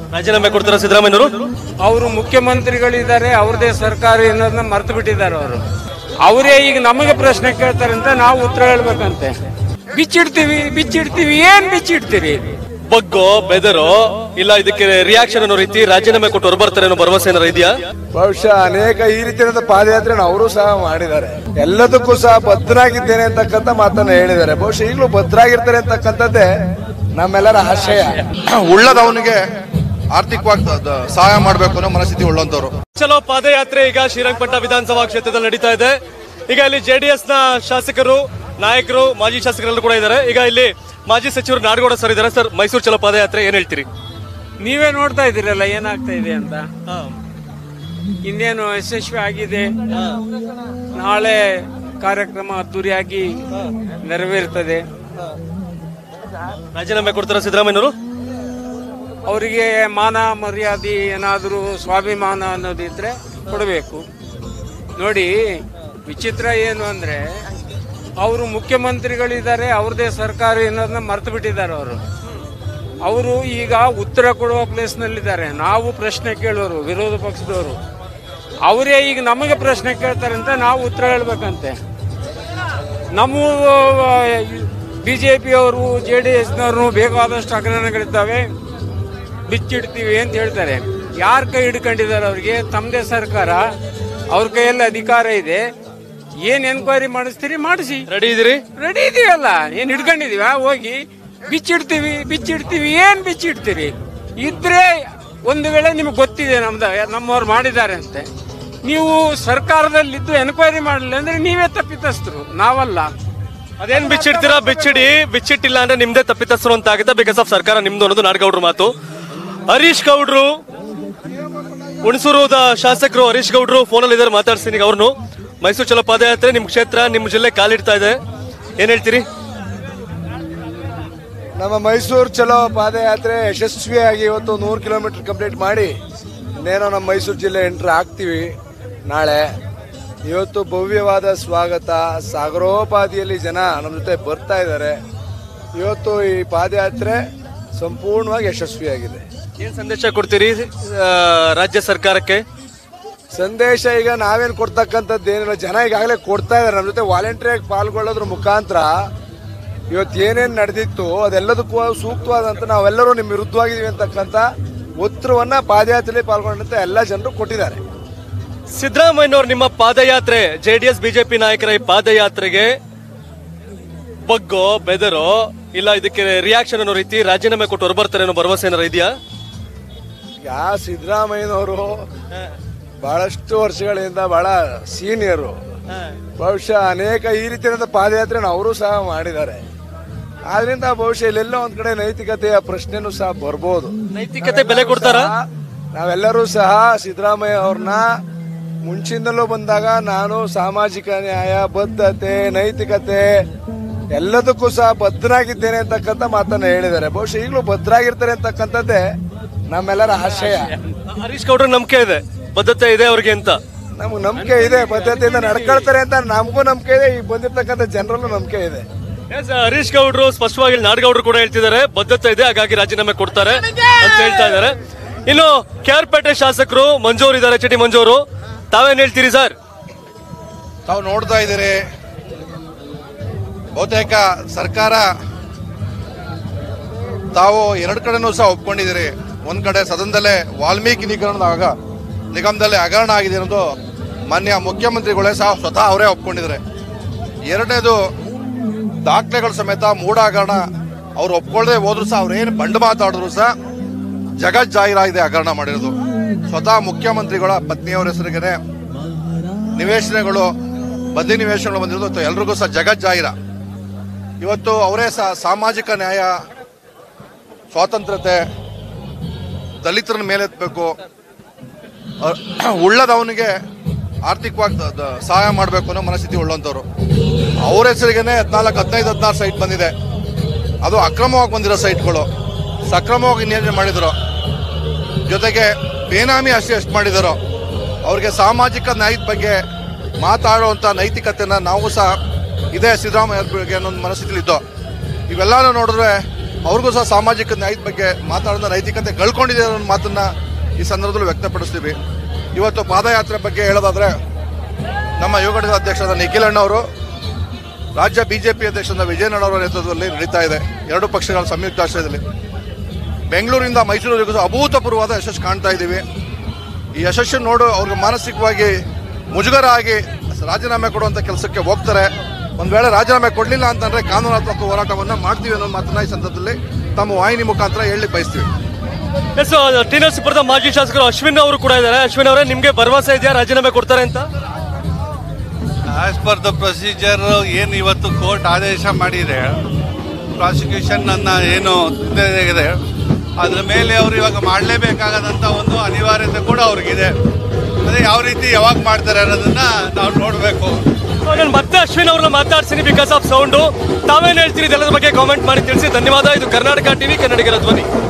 ರಾಜೀನಾಮೆ ಕೊಡ್ತಾರ ಸಿದ್ದರಾಮಯ್ಯನವರು ಅವರು ಮುಖ್ಯಮಂತ್ರಿಗಳಿದ್ದಾರೆ ಅವ್ರದೇ ಸರ್ಕಾರ ಅನ್ನೋದನ್ನ ಮರ್ತು ಬಿಟ್ಟಿದ್ದಾರೆ ಅವರು ಅವರೇ ಈಗ ನಮಗೆ ಪ್ರಶ್ನೆ ಕೇಳ್ತಾರೆ ಅಂತ ನಾವು ಉತ್ತರ ಹೇಳ್ಬೇಕಂತೆ ಬಿಚ್ಚಿಡ್ತೀವಿ ಬಿಚ್ಚಿಡ್ತೀವಿ ಏನ್ ಬಿಚ್ಚಿಡ್ತೀರಿ ಬಗ್ಗೋ ಬೆದರೋ ಇಲ್ಲ ಇದಕ್ಕೆ ರಿಯಾಕ್ಷನ್ ಅನ್ನೋ ರೀತಿ ರಾಜೀನಾಮೆ ಕೊಟ್ಟು ಹೊರಬರ್ತಾರೆ ಅನ್ನೋ ಭರವಸೆ ಏನಾರ ಇದೆಯಾ ಬಹುಶಃ ಅನೇಕ ಈ ರೀತಿಯಾದ ಪಾದಯಾತ್ರೆನ ಅವರು ಸಹ ಮಾಡಿದ್ದಾರೆ ಎಲ್ಲದಕ್ಕೂ ಸಹ ಬದ್ಧರಾಗಿದ್ದೇನೆ ಅಂತಕ್ಕಂಥ ಮಾತನ್ನ ಹೇಳಿದ್ದಾರೆ ಬಹುಶಃ ಈಗಲೂ ಬದ್ಧರಾಗಿರ್ತಾರೆ ಅಂತಕ್ಕಂಥದ್ದೇ ನಮ್ಮೆಲ್ಲರ ಆಶಯ ಉಳ್ಳದವನಿಗೆ ಆರ್ಥಿಕವಾಗಿ ದ- ದ- ಸಹಾಯ ಮಾಡಬೇಕು ಅನ್ನೋ ಮನಸ್ಥಿತಿ ಉಳ್ಳಂತವ್ರು ಚಲೋ ಪಾದಯಾತ್ರೆ ಈಗ ಶ್ರೀರಂಗಪಟ್ಟಣ ವಿಧಾನಸಭಾ ಕ್ಷೇತ್ರದಲ್ಲಿ ನಡೀತಾ ಇದೆ ಈಗ ಇಲ್ಲಿ ಜೆಡಿಎಸ್ ನ ಶಾಸಕರು ನಾಯಕರು ಮಾಜಿ ಶಾಸಕರೆಲ್ಲರೂ ಕೂಡ ಇದ್ದಾರೆ ಈಗ ಇಲ್ಲಿ ಮಾಜಿ ಸಚಿವರು ನಾಡಗೌಡ ಸರ್ ಇದ್ದಾರೆ ಸರ್ ಮೈಸೂರು ಚಲೋ ಪಾದಯಾತ್ರೆ ಏನ್ ಹೇಳ್ತೀರಿ ನೀವೇ ನೋಡ್ತಾ ಇದ್ದೀರಲ್ಲ ಏನಾಗ್ತಾ ಇದೆ ಅಂತ ಇನ್ನೇನು ಯಶಸ್ವಿ ಆಗಿದೆ ನಾಳೆ ಕಾರ್ಯಕ್ರಮ ಅದ್ದೂರಿಯಾಗಿ ನೆರವೇರ್ತದೆ ರಾಜೀನಾಮೆ ಕೊಡ್ತಾರ ಸಿದ್ದರಾಮಯ್ಯನವರು ಅವರಿಗೆ ಮಾನ ಮರ್ಯಾದೆ ಏನಾದರೂ ಸ್ವಾಭಿಮಾನ ಅನ್ನೋದಿದ್ರೆ ಕೊಡಬೇಕು ನೋಡಿ ವಿಚಿತ್ರ ಏನು ಅಂದ್ರೆ ಅವರು ಮುಖ್ಯಮಂತ್ರಿಗಳಿದ್ದಾರೆ ಅವ್ರದೇ ಸರ್ಕಾರ ಅನ್ನೋದನ್ನ ಮರ್ತು ಬಿಟ್ಟಿದ್ದಾರೆ ಅವರು ಅವರು ಈಗ ಉತ್ತರ ಕೊಡುವ ಪ್ಲೇಸ್ನಲ್ಲಿದ್ದಾರೆ ನಾವು ಪ್ರಶ್ನೆ ಕೇಳೋರು ವಿರೋಧ ಪಕ್ಷದವರು ಅವರೇ ಈಗ ನಮಗೆ ಪ್ರಶ್ನೆ ಕೇಳ್ತಾರೆ ಅಂತ ನಾವು ಉತ್ತರ ಹೇಳ್ಬೇಕಂತೆ ನಮ್ಮ ಬಿ ಜೆ ಪಿಯವರು ಜೆ ಡಿ ಎಸ್ನವರು ಬೇಕಾದಷ್ಟು ಹಗರಣಗಳಿದ್ದಾವೆ ಬಿಚ್ಚಿಡ್ತೀವಿ ಅಂತ ಹೇಳ್ತಾರೆ ಯಾರ ಕೈ ಹಿಡ್ಕೊಂಡಿದ್ದಾರೆ ಅವ್ರಿಗೆ ತಮ್ಮದೇ ಸರ್ಕಾರ ಅವ್ರ ಕೈಯಲ್ಲಿ ಅಧಿಕಾರ ಇದೆ ಏನ್ ಎನ್ಕ್ವೈರಿ ಮಾಡಿಸ್ತೀರಿ ಮಾಡಿಸಿ ರೆಡಿ ಇದೀರಿ ರೆಡಿ ಇದೀವಲ್ಲ ಏನ್ ಹಿಡ್ಕೊಂಡಿದೀವ ಹೋಗಿ ಬಿಚ್ಚಿಡ್ತೀವಿ ಬಿಚ್ಚಿಡ್ತೀವಿ ಏನ್ ಬಿಚ್ಚಿಡ್ತೀರಿ ಇದ್ರೆ ಒಂದು ವೇಳೆ ನಿಮ್ಗೆ ಗೊತ್ತಿದೆ ನಮ್ದು ನಮ್ಮವ್ರು ಮಾಡಿದ್ದಾರೆ ಅಂತೆ ನೀವು ಸರ್ಕಾರದಲ್ಲಿದ್ದು ಎನ್ಕ್ವೈರಿ ಮಾಡಲಿಲ್ಲ ಅಂದ್ರೆ ನೀವೇ ತಪ್ಪಿತಸ್ಥರು ನಾವಲ್ಲ ಅದೇನ್ ಬಿಚ್ಚಿಡ್ತೀರಾ ಬಿಚ್ಚಿಡಿ ಬಿಚ್ಚಿಟ್ಟಿಲ್ಲ ಅಂದ್ರೆ ನಿಮ್ದೇ ತಪ್ಪಿತಸ್ಥರು ಅಂತ ಆಗುತ್ತೆ ಬಿಕಾಸ್ ಆಫ್ ಸರ್ಕಾರ ನಿಮ್ದು ಅನ್ನೋದು ನಾಡಗೌಡ್ರ ಮಾತು ಹರೀಶ್ ಗೌಡ್ರು ಹುಣಸೂರುದ ಶಾಸಕರು ಹರೀಶ್ ಗೌಡ್ರು ಫೋನಲ್ಲಿ ಇದ್ದಾರೆ ಮಾತಾಡ್ತೀನಿ ಈಗ ಅವ್ರನ್ನು ಮೈಸೂರು ಚಲೋ ಪಾದಯಾತ್ರೆ ನಿಮ್ ಕ್ಷೇತ್ರ ನಿಮ್ ಜಿಲ್ಲೆ ಕಾಲಿಡ್ತಾ ಇದೆ ಏನ್ ಹೇಳ್ತೀರಿ ನಮ್ಮ ಮೈಸೂರು ಚಲೋ ಪಾದಯಾತ್ರೆ ಯಶಸ್ವಿಯಾಗಿ ಇವತ್ತು ನೂರು ಕಿಲೋಮೀಟರ್ ಕಂಪ್ಲೀಟ್ ಮಾಡಿ ಇನ್ನೇನೋ ನಮ್ಮ ಮೈಸೂರು ಜಿಲ್ಲೆ ಎಂಟ್ರ್ ಆಗ್ತೀವಿ ನಾಳೆ ಇವತ್ತು ಭವ್ಯವಾದ ಸ್ವಾಗತ ಸಾಗರೋಪಾದಿಯಲ್ಲಿ ಜನ ನಮ್ಮ ಜೊತೆ ಬರ್ತಾ ಇದ್ದಾರೆ ಇವತ್ತು ಈ ಪಾದಯಾತ್ರೆ ಸಂಪೂರ್ಣವಾಗಿ ಯಶಸ್ವಿಯಾಗಿದೆ ಏನ್ ಸಂದೇಶ ಕೊಡ್ತೀರಿ ಆ, ರಾಜ್ಯ ಸರ್ಕಾರಕ್ಕೆ ಸಂದೇಶ ಈಗ ನಾವೇನು ಕೊಡ್ತಕ್ಕಂಥದ್ದು ಏನಿಲ್ಲ ಜನ ಈಗಾಗಲೇ ಕೊಡ್ತಾ ಇದ್ದಾರೆ ನಮ್ಮ ಜೊತೆ ವಾಲಂಟಿಯರ್ ಪಾಲ್ಗೊಳ್ಳೋದ್ರ ಮುಖಾಂತರ ಇವತ್ತು ಏನೇನು ನಡೆದಿತ್ತು ಅದೆಲ್ಲದಕ್ಕೂ ಸೂಕ್ತವಾದಂತ ನಾವೆಲ್ಲರೂ ನಿಮ್ಮ ವಿರುದ್ಧವಾಗಿದ್ದೀವಿ ಅಂತಕ್ಕಂಥ ಉತ್ತರವನ್ನ ಪಾದಯಾತ್ರೆಯಲ್ಲಿ ಪಾಲ್ಗೊಂಡಂತ ಎಲ್ಲ ಜನರು ಕೊಟ್ಟಿದ್ದಾರೆ ಸಿದ್ದರಾಮಯ್ಯನವ್ರು ನಿಮ್ಮ ಪಾದಯಾತ್ರೆ ಜೆಡಿಎಸ್ ಬಿಜೆಪಿ ನಾಯಕರ ಈ ಪಾದಯಾತ್ರೆಗೆ ಬಗ್ಗೋ ಬೆದರೋ ಇಲ್ಲ ಇದಕ್ಕೆ ರಿಯಾಕ್ಷನ್ ಅನ್ನೋ ರೀತಿ ರಾಜೀನಾಮೆ ಕೊಟ್ಟು ಹೊರಬರ್ತಾರೆ ಅನ್ನೋ ಭರವಸೆ ಏನಾರ ಇದೆಯಾ ಈಗ ಸಿದ್ದರಾಮಯ್ಯನವರು ಬಹಳಷ್ಟು ವರ್ಷಗಳಿಂದ ಬಹಳ ಸೀನಿಯರು ಬಹುಶಃ ಅನೇಕ ಈ ರೀತಿಯಾದ ಪಾದಯಾತ್ರೆನ ಅವರು ಸಹ ಮಾಡಿದ್ದಾರೆ ಆದ್ರಿಂದ ಬಹುಶಃ ಇಲ್ಲೆಲ್ಲೋ ಒಂದ್ ಕಡೆ ನೈತಿಕತೆಯ ಪ್ರಶ್ನೆನೂ ಸಹ ಬರ್ಬೋದು ನೈತಿಕತೆ ಬೆಲೆ ಕೊಡ್ತಾರಾ ನಾವೆಲ್ಲರೂ ಸಹ ಸಿದ್ದರಾಮಯ್ಯ ಅವ್ರನ್ನ ಮುಂಚಿಂದಲೂ ಬಂದಾಗ ನಾನು ಸಾಮಾಜಿಕ ನ್ಯಾಯ ಬದ್ಧತೆ ನೈತಿಕತೆ ಎಲ್ಲದಕ್ಕೂ ಸಹ ಬದ್ಧರಾಗಿದ್ದೇನೆ ಅಂತಕ್ಕಂಥ ಮಾತನ್ನ ಹೇಳಿದ್ದಾರೆ ಬಹುಶಃ ಈಗಲೂ ಬದ್ಧರಾಗಿರ್ತಾರೆ ಅಂತಕ್ಕಂಥದ್ದೇ ನಮ್ಮೆಲ್ಲರ ಆಶಯ ಹರೀಶ್ ಗೌಡ್ರ ನಂಬಿಕೆ ಇದೆ ಬದ್ಧತೆ ಇದೆ ಅವ್ರಿಗೆ ಅಂತ ನಮ್ಗೆ ನಂಬಿಕೆ ಇದೆ ಬದ್ಧತೆಯಿಂದ ನಡ್ಕೊಳ್ತಾರೆ ಅಂತ ನಮಗೂ ನಂಬಿಕೆ ಇದೆ ಈಗ ಬಂದಿರ್ತಕ್ಕಂಥ ಜನರಲ್ಲೂ ನಂಬಿಕೆ ಇದೆ Yes, ಹರೀಶ್ ಗೌಡ್ರು ಸ್ಪಷ್ಟವಾಗಿ ಇಲ್ಲಿ ನಾಡಗೌಡರು ಕೂಡ ಹೇಳ್ತಿದ್ದಾರೆ ಬದ್ಧತೆ ಇದೆ ಹಾಗಾಗಿ ರಾಜೀನಾಮೆ ಕೊಡ್ತಾರೆ ಅಂತ ಹೇಳ್ತಾ ಇದ್ದಾರೆ ಇನ್ನು ಕೆಆರ್ಪೇಟೆ ಶಾಸಕರು ಮಂಜೂರ್ ಇದ್ದಾರೆ ಚಟಿ ಮಂಜೂರು ತಾವೇನ್ ಹೇಳ್ತೀರಿ ಸರ್ ತಾವು ನೋಡ್ತಾ ಇದ್ದೀರಿ ಬಹುತೇಕ ಸರ್ಕಾರ ತಾವು ಎರಡು ಕಡೆನೂ ಸಹ ಒಪ್ಕೊಂಡಿದ್ದೀರಿ ಒಂದ್ ಕಡೆ ಸದನದಲ್ಲೇ ವಾಲ್ಮೀಕಿ ನಿಗಮದ ಆಗ ನಿಗಮದಲ್ಲಿ ಹಗರಣ ಆಗಿದೆ ಅನ್ನೋದು ಮಾನ್ಯ ಮುಖ್ಯಮಂತ್ರಿಗಳೇ ಸಹ ಸ್ವತಃ ಅವರೇ ಒಪ್ಕೊಂಡಿದ್ದಾರೆ ಎರಡನೇದು ದಾಖಲೆಗಳ ಸಮೇತ ಮೂಢ ಹಗರಣ ಅವ್ರು ಒಪ್ಕೊಳ್ಳದೆ ಹೋದ್ರು ಸಹ ಅವ್ರೇನು ಬಂಡ್ ಮಾತಾಡಿದ್ರು ಸಹ ಜಗತ್ ಜಾಹೀರಾಗಿದೆ ಹಗರಣ ಮಾಡಿರೋದು ಸ್ವತಃ ಮುಖ್ಯಮಂತ್ರಿಗಳ ಪತ್ನಿಯವರ ಹೆಸರಿಗೆ ನಿವೇಶನಗಳು ಬದ್ಲಿ ನಿವೇಶನಗಳು ಬಂದಿರೋದು ಎಲ್ರಿಗೂ ಸಹ ಜಗತ್ ಜಾಹೀರ ಇವತ್ತು ಅವರೇ ಸಹ ಸಾಮಾಜಿಕ ನ್ಯಾಯ ಸ್ವಾತಂತ್ರ್ಯತೆ ದಲಿತರನ್ನ ಮೇಲೆತ್ತಬೇಕು ಅಹ್, ಉಳ್ಳದವನಿಗೆ ಆರ್ಥಿಕವಾಗಿ ದ- ದ- ಸಹಾಯ ಮಾಡಬೇಕು ಅನ್ನೋ ಮನಸ್ಥಿತಿ ಉಳ್ಳಂತವ್ರು ಅವ್ರ ಹೆಸರಿಗೆನೆ ಹದಿನಾಲ್ಕು ಹದಿನೈದು ಹದಿನಾರು ಸೈಟ್ ಬಂದಿದೆ ಅದು ಅಕ್ರಮವಾಗಿ ಬಂದಿರೋ ಸೈಟ್ಗಳು ಸಕ್ರಮವಾಗಿ ನಿಯೋಜನೆ ಮಾಡಿದ್ರು ಜೊತೆಗೆ ಬೇನಾಮಿ ಅಷ್ಟೇ ಎಷ್ಟು ಮಾಡಿದಾರೋ ಅವ್ರಿಗೆ ಸಾಮಾಜಿಕ ನ್ಯಾಯದ ಬಗ್ಗೆ ಮಾತಾಡುವಂಥ ನೈತಿಕತೆನ ನಾವು ಸಹ ಇದೇ ಸಿದ್ದರಾಮಯ್ಯ ಬಗ್ಗೆ ಅನ್ನೋ ಒಂದು ಮನಸ್ಥಿತಿಲಿ ಇದ್ದೋ ಇವೆಲ್ಲಾನು ನೋಡಿದ್ರೆ ಅವ್ರಿಗೂ ಸಹ ಸಾಮಾಜಿಕ ನ್ಯಾಯದ ಬಗ್ಗೆ ಮಾತಾಡೋದ ನೈತಿಕತೆ ಕಳ್ಕೊಂಡಿದೆ ಅನ್ನೋ ಮಾತನ್ನ ಈ ಸಂದರ್ಭದಲ್ಲಿ ವ್ಯಕ್ತಪಡಿಸ್ತೀವಿ ಇವತ್ತು ಪಾದಯಾತ್ರೆ ಬಗ್ಗೆ ಹೇಳೋದಾದ್ರೆ ನಮ್ಮ ಯುವ ಘಟಕದ ಅಧ್ಯಕ್ಷರಾದ ನಿಖಿಲ್ ಅಣ್ಣವರು ರಾಜ್ಯ ಬಿಜೆಪಿ ಅಧ್ಯಕ್ಷರಾದ ವಿಜಯನಗರ ಅವರ ನೇತೃತ್ವದಲ್ಲಿ ನಡೀತಾ ಇದೆ ಎರಡು ಪಕ್ಷಗಳ ಸಂಯುಕ್ತ ಆಶ್ರಯದಲ್ಲಿ ಬೆಂಗಳೂರಿಂದ ಮೈಸೂರಿಗೆ ಸಹ ಅಭೂತಪೂರ್ವವಾದ ಯಶಸ್ಸು ಕಾಣ್ತಾ ಇದ್ದೀವಿ ಈ ಯಶಸ್ಸನ್ನು ನೋಡು ಅವ್ರಿಗೆ ಮಾನಸಿಕವಾಗಿ ಮುಜುಗರ ಆಗಿ ರಾಜೀನಾಮೆ ಕೊಡುವಂತ ಕೆಲಸಕ್ಕೆ ಹೋಗ್ತಾರೆ ಒಂದ್ ವೇಳೆ ರಾಜೀನಾಮೆ ಕೊಡ್ಲಿಲ್ಲ ಅಂತಂದ್ರೆ ಕಾನೂನಾತ್ಮಕ ಹೋರಾಟವನ್ನ ಮಾಡ್ತೀವಿ ಅನ್ನೋ ಮಾತನ್ನ ಈ ಸಂದರ್ಭದಲ್ಲಿ ತಮ್ಮ ವಾಹಿನಿ ಮುಖಾಂತರ ಹೇಳಿ ಬಯಸ್ತೀವಿ ಎಸ್ ಟಿ ನರಸೀಪುರದ ಮಾಜಿ ಶಾಸಕರು ಅಶ್ವಿನ್ ಅವರು ಕೂಡ ಇದ್ದಾರೆ ಅಶ್ವಿನ್ ಅವರೇ ನಿಮ್ಗೆ ಭರವಸೆ ಇದೆಯಾ ರಾಜೀನಾಮೆ ಕೊಡ್ತಾರೆ ಅಂತ ಆಸ್ ಪರ್ ದ ಪ್ರೊಸೀಜರ್ ಏನು ಇವತ್ತು ಕೋರ್ಟ್ ಆದೇಶ ಮಾಡಿದೆ ಪ್ರಾಸಿಕ್ಯೂಷನ್ ಅನ್ನ ಏನು ಇದೆ ಅದ್ರ ಮೇಲೆ ಅವರು ಇವಾಗ ಮಾಡಲೇಬೇಕಾಗದಂತ ಒಂದು ಅನಿವಾರ್ಯತೆ ಕೂಡ ಅವ್ರಿಗಿದೆ ಅದೇ ಯಾವ ರೀತಿ ಯಾವಾಗ ಮಾಡ್ತಾರೆ ಅನ್ನೋದನ್ನ ನಾವು ನೋಡಬೇಕು ನಾನು ಮತ್ತೆ ಅಶ್ವಿನ್ ಅವ್ರನ್ನ ಮಾತಾಡ್ತೀನಿ ಬಿಕಾಸ್ ಆಫ್ ಸೌಂಡು ತಾವೇನ್ ಹೇಳ್ತೀರಿ ಇದೆಲ್ಲದ ಬಗ್ಗೆ ಕಾಮೆಂಟ್ ಮಾಡಿ ತಿಳಿಸಿ ಧನ್ಯವಾದ ಇದು ಕರ್ನಾಟಕ ಟಿವಿ ಕನ್ನಡಿಗರ ಧ್ವನಿ